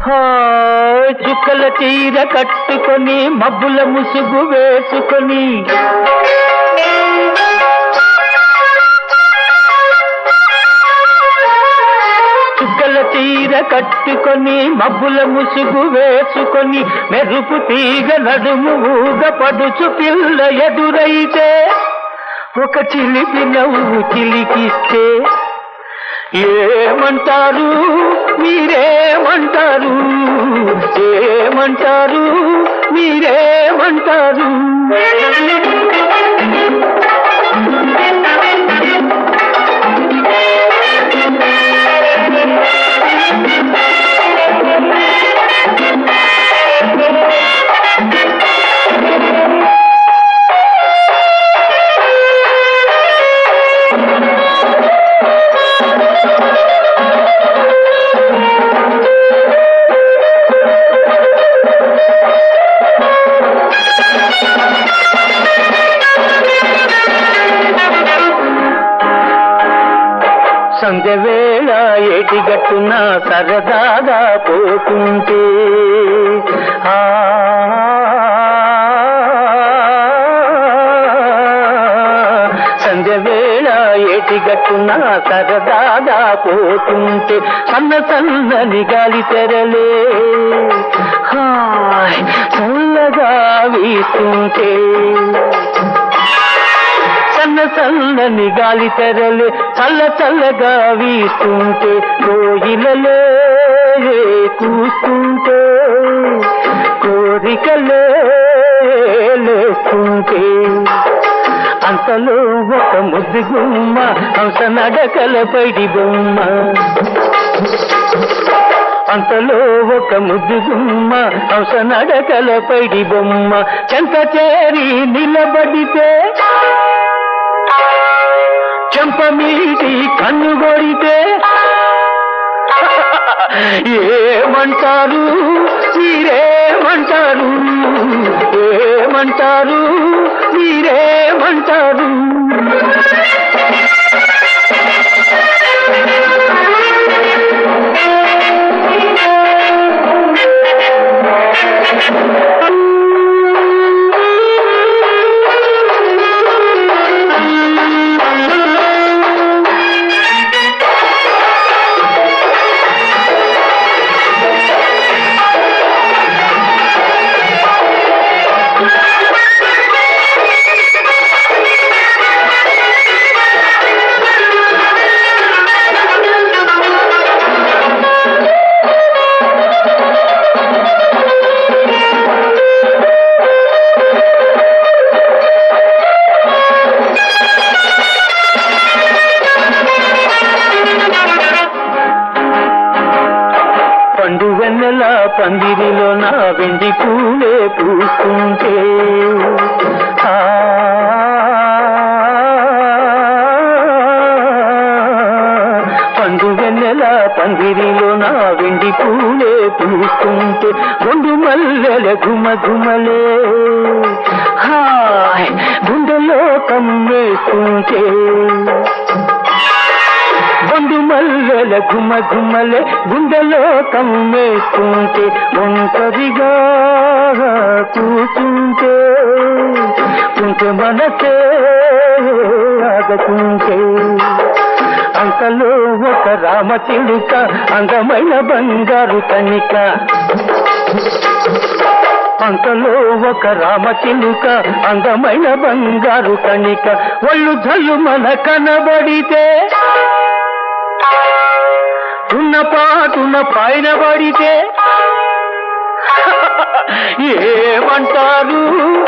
హా, చుక్కల చీర కట్టుకొని మబ్బుల ముసుగు వేసుకొని చుక్కల చీర కట్టుకొని మబ్బుల ముసుగు వేసుకొని మెరుపు తీగ నడుము ఊగ పడుచు పిల్ల ఎదురైతే ఒక చిలిపి నవ్వు చిలికిస్తే ఏమంటారు మీరేమంటారు ఏమంటారు మీరేమంటారు సంధ్య వేళ ఏటిగట్టున సరదాగా పోతుంటే ఆ సంధ్య వేళ ఏటిగట్టున సరదాగా పోతుంటే సన్న సన్నని గాలి తెరలే హాయ్ చల్లగా వీస్తుంటే సన్న సన్నని గాలి తెరలే చల్ల చల్లగా వీస్తుంటే కోయిలలే కూస్తుంటే కోరికలే లేస్తుంటే అంతలో ఒక ముద్దు గుమ్మ హంస నడకల పడి బొమ్మ అంతలో ఒక ముద్దు గుమ్మ హంస నడకల పడి బొమ్మ చెంత చేరి నిలబడితే చెంప మీటి కన్ను కొడితే ఏమంటారు మీరేమంటారు ఏమంటారు మీరేమంటారు పండు వెన్నెల పందిరిలో నా వెండి పూలే పూస్తుంటే ఆ, పండు వెన్నెల పందిరిలో నా వెండి పూలే పూస్తుంటే గుండు మల్లెల ఘుమ ఘుమలే హాయ్ గుండెలో కమ్మేస్తుంటే బొండు మల్లెల ఘుమ ఘుమలే గుండెలో కమ్మేస్తుంటే ఒంటరిగా కూర్చుంటే కుంటే మనసే ఆగకుంటే అంతలో ఒక రామచిలుక అందమైన బంగారు కనిక అంతలో ఒక రామచిలుక అందమైన బంగారు కనిక ఒళ్ళు జల్లు మన కనబడితే ఉన్న పాటున పైన పడితే ఏమంటారు